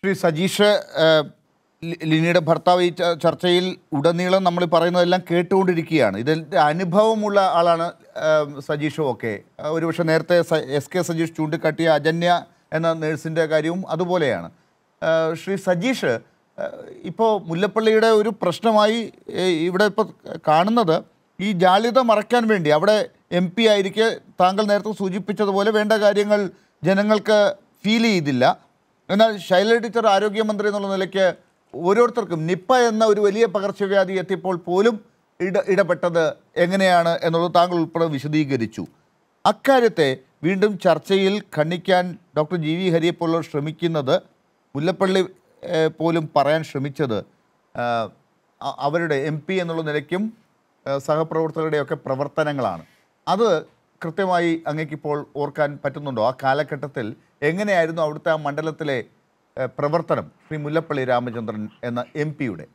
ശ്രീ സജീഷ് ഏഹ്, ലി- ലിനിയുടെ ഭർത്താവ് ഈ ച- ചർച്ചയിൽ ഉടനീളം നമ്മൾ പറയുന്നതെല്ലാം കേട്ടുകൊണ്ടിരിക്കുകയാണ് ഇതിൻ്റെ അനുഭവമുള്ള ആളാണ് ഏഹ്, സജീഷും ഒക്കെ ഏഹ്, ഒരുപക്ഷെ നേരത്തെ സ- എസ് കെ സജീഷ് ചൂണ്ടിക്കാട്ടിയ അജന്യ എന്ന നേഴ്സിൻ്റെ കാര്യവും അതുപോലെയാണ് ഏഹ്, ശ്രീ സജീഷ് ഇപ്പോൾ മുല്ലപ്പള്ളിയുടെ ഒരു പ്രശ്നമായി ഏഹ്, ഇവിടെ ഇപ്പോൾ കാണുന്നത് ഈ ജാള്യത മറയ്ക്കാൻ വേണ്ടി അവിടെ എം പി ആയിരിക്കെ താങ്കൾ നേരത്തെ സൂചിപ്പിച്ചതുപോലെ വേണ്ട കാര്യങ്ങൾ ജനങ്ങൾക്ക് ഫീൽ ചെയ്തില്ല എന്നാൽ ശൈല ടീച്ചർ ആരോഗ്യമന്ത്രി എന്നുള്ള നിലയ്ക്ക് ഓരോരുത്തർക്കും നിപ്പ എന്ന ഒരു വലിയ പകർച്ചവ്യാധി എത്തിയപ്പോൾ പോലും ഇട ഇടപെട്ടത് എങ്ങനെയാണ് എന്നുള്ളത് താങ്കൾ ഉൾപ്പെടെ വിശദീകരിച്ചു അക്കാര്യത്തെ വീണ്ടും ചർച്ചയിൽ ഖണ്ഡിക്കാൻ ഡോക്ടർ ജി വി ഹരിയെ പോലുള്ളവർ ശ്രമിക്കുന്നത് മുല്ലപ്പള്ളി ഏഹ്, പോലും പറയാൻ ശ്രമിച്ചത് ആഹ്, അ- അവരുടെ എം പി എന്നുള്ള നിലയ്ക്കും ഏഹ്, സഹപ്രവർത്തകരുടെയൊക്കെ പ്രവർത്തനങ്ങളാണ് അത് കൃത്യമായി അങ്ങേക്കിപ്പോൾ ഓർക്കാൻ പറ്റുന്നുണ്ടോ ആ കാലഘട്ടത്തിൽ എങ്ങനെയായിരുന്നു അവിടുത്തെ ആ മണ്ഡലത്തിലെ ഏഹ്, പ്രവർത്തനം ശ്രീ മുല്ലപ്പള്ളി രാമചന്ദ്രൻ എന്ന എം പിയുടെ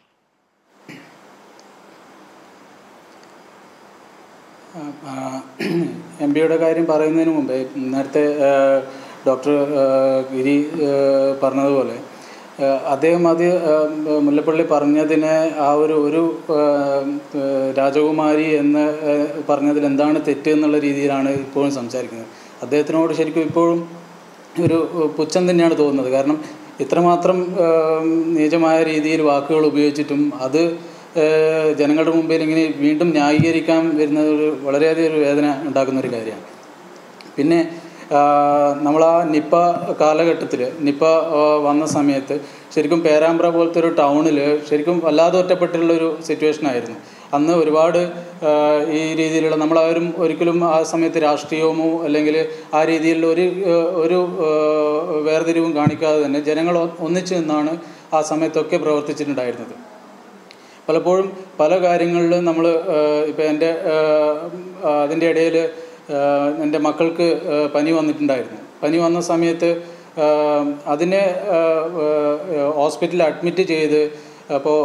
എം പിയുടെ കാര്യം പറയുന്നതിന് മുമ്പേ നേരത്തെ ആ, ഡോക്ടർ ആ, ഗിരി ആ, പറഞ്ഞതുപോലെ ആ, അദ്ദേഹം അത് ആ, മുല്ലപ്പള്ളി പറഞ്ഞതിനെ ആ ഒരു ഒരു ആ, ആ, രാജകുമാരി എന്ന് ആ, പറഞ്ഞതിൽ എന്താണ് തെറ്റ് എന്നുള്ള രീതിയിലാണ് ഇപ്പോഴും സംസാരിക്കുന്നത് അദ്ദേഹത്തിനോട് ശരിക്കും ഇപ്പോഴും ഒരു പുച്ഛം തന്നെയാണ് തോന്നുന്നത് കാരണം ഇത്രമാത്രം ആ, നീചമായ രീതിയിൽ വാക്കുകൾ ഉപയോഗിച്ചിട്ടും അത് ആ, ജനങ്ങളുടെ മുമ്പിൽ ഇങ്ങനെ വീണ്ടും ന്യായീകരിക്കാൻ വരുന്നത് ഒരു വളരെയധികം ഒരു വേദന ഉണ്ടാക്കുന്ന ഒരു കാര്യമാണ് പിന്നെ നമ്മൾ ആ നിപ്പ കാലഘട്ടത്തിൽ നിപ്പ ആ, വന്ന സമയത്ത് ശരിക്കും പേരാമ്പ്ര പോലത്തെ ഒരു ടൗണിൽ ശരിക്കും വല്ലാതെ ഒറ്റപ്പെട്ടുള്ള ഒരു സിറ്റുവേഷൻ ആയിരുന്നു അന്ന് ഒരുപാട് ആ, ഈ രീതിയിലുള്ള നമ്മളാരും ഒരിക്കലും ആ സമയത്ത് രാഷ്ട്രീയമോ അല്ലെങ്കിൽ ആ രീതിയിലുള്ള ഒരു ആ, ഒരു ആ, വേർതിരിവും കാണിക്കാതെ തന്നെ ജനങ്ങൾ ഒ- ഒന്നിച്ച് നിന്നാണ് ആ സമയത്തൊക്കെ പ്രവർത്തിച്ചിട്ടുണ്ടായിരുന്നത് പലപ്പോഴും പല കാര്യങ്ങളിലും നമ്മൾ ഇപ്പോൾ എൻ്റെ അതിൻ്റെ ഇടയിൽ എൻ്റെ മക്കൾക്ക് ആ, പനി വന്നിട്ടുണ്ടായിരുന്നു പനി വന്ന സമയത്ത് ആ, അതിനെ ആ, ആ, ഹോസ്പിറ്റലിൽ അഡ്മിറ്റ് ചെയ്ത് അപ്പോൾ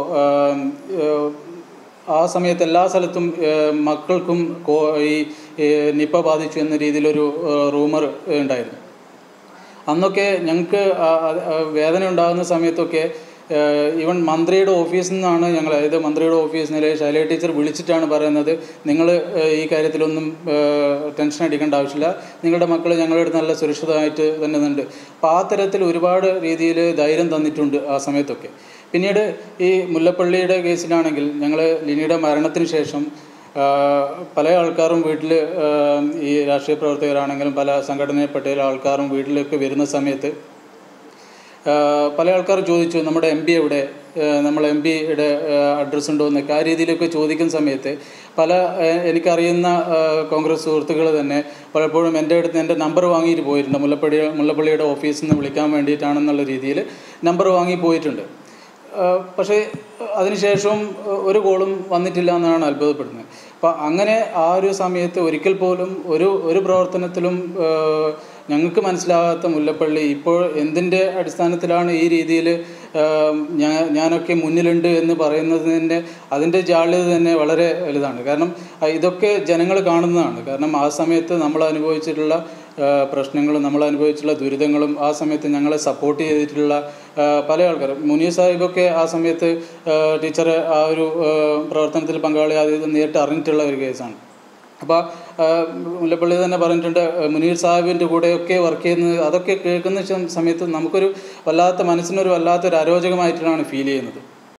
ആ സമയത്ത് എല്ലാ സ്ഥലത്തും ആ, മക്കൾക്കും കോ ഈ ഈ നിപ്പ ബാധിച്ചു എന്ന രീതിയിലൊരു റൂമർ ഉണ്ടായിരുന്നു അന്നൊക്കെ ഞങ്ങൾക്ക് വേദന ഉണ്ടാകുന്ന സമയത്തൊക്കെ ഈവൻ മന്ത്രിയുടെ ഓഫീസിൽ നിന്നാണ് ഞങ്ങൾ അതായത് മന്ത്രിയുടെ ഓഫീസിൽ നിന്ന് ശൈല ടീച്ചർ വിളിച്ചിട്ടാണ് പറയുന്നത് നിങ്ങൾ ഈ കാര്യത്തിലൊന്നും ടെൻഷൻ അടിക്കേണ്ട ആവശ്യമില്ല നിങ്ങളുടെ മക്കൾ ഞങ്ങളുടെ അടുത്ത് നല്ല സുരക്ഷിതമായിട്ട് തന്നെ ഉണ്ട് അപ്പോൾ ആ തരത്തിൽ ഒരുപാട് രീതിയിൽ ധൈര്യം തന്നിട്ടുണ്ട് ആ സമയത്തൊക്കെ പിന്നീട് ഈ മുല്ലപ്പള്ളിയുടെ കേസിലാണെങ്കിൽ ഞങ്ങൾ ലിനിയുടെ മരണത്തിന് ശേഷം ആഹ് പല ആൾക്കാരും വീട്ടിൽ ഈ രാഷ്ട്രീയ പ്രവർത്തകരാണെങ്കിലും പല സംഘടനയിൽപ്പെട്ട ആൾക്കാരും വീട്ടിലേക്ക് വരുന്ന സമയത്ത് ആഹ് പല ആൾക്കാർ ചോദിച്ചു നമ്മുടെ എം പി എവിടെ ആഹ് നമ്മൾ എം പിയുടെ അഡ്രസ്സ് ഉണ്ടോ എന്നൊക്കെ ആ രീതിയിലൊക്കെ ചോദിക്കുന്ന സമയത്ത് പല ആഹ് എനിക്കറിയുന്ന ആഹ് കോൺഗ്രസ് സുഹൃത്തുക്കൾ തന്നെ പലപ്പോഴും എൻ്റെ അടുത്ത് എൻ്റെ നമ്പർ വാങ്ങിയിട്ട് പോയിട്ടുണ്ട് മുല്ലപ്പള്ളി മുല്ലപ്പള്ളിയുടെ ഓഫീസിൽ നിന്ന് വിളിക്കാൻ വേണ്ടിയിട്ടാണെന്നുള്ള രീതിയിൽ നമ്പർ വാങ്ങി പോയിട്ടുണ്ട് ആഹ് പക്ഷേ അതിനുശേഷവും ഒരു കോളും വന്നിട്ടില്ല എന്നാണ് അത്ഭുതപ്പെടുന്നത് അപ്പോൾ അങ്ങനെ ആ ഒരു സമയത്ത് ഒരിക്കൽ പോലും ഒരു ഒരു പ്രവർത്തനത്തിലും ആഹ് ഞങ്ങൾക്ക് മനസ്സിലാകാത്ത മുല്ലപ്പള്ളി ഇപ്പോൾ എന്തിൻ്റെ അടിസ്ഥാനത്തിലാണ് ഈ രീതിയിൽ ഞാൻ ഞാനൊക്കെ മുന്നിലുണ്ട് എന്ന് പറയുന്നതിൻ്റെ അതിൻ്റെ ജാള്യത തന്നെ വളരെ വലുതാണ് കാരണം ആ, ഇതൊക്കെ ജനങ്ങൾ കാണുന്നതാണ് കാരണം ആ സമയത്ത് നമ്മൾ അനുഭവിച്ചിട്ടുള്ള ആ, പ്രശ്നങ്ങളും നമ്മൾ അനുഭവിച്ചിട്ടുള്ള ദുരിതങ്ങളും ആ സമയത്ത് ഞങ്ങളെ സപ്പോർട്ട് ചെയ്തിട്ടുള്ള ആ, പല ആൾക്കാരും മുനീർ സാഹിബൊക്കെ ആ സമയത്ത് ടീച്ചറെ ആ ഒരു ആ, പ്രവർത്തനത്തിൽ പങ്കാളിയായത് നേരിട്ട് അറിഞ്ഞിട്ടുള്ള ഒരു കേസാണ് അപ്പോൾ മുല്ലപ്പള്ളി തന്നെ പറഞ്ഞിട്ടുണ്ട് ആ, മുനീർ സാഹിബിൻ്റെ കൂടെയൊക്കെ വർക്ക് ചെയ്യുന്നത് അതൊക്കെ കേൾക്കുന്ന ശ- സമയത്ത് നമുക്കൊരു വല്ലാത്ത മനസ്സിനൊരു വല്ലാത്തൊരു അരോചകമായിട്ടാണ് ഫീൽ ചെയ്യുന്നത്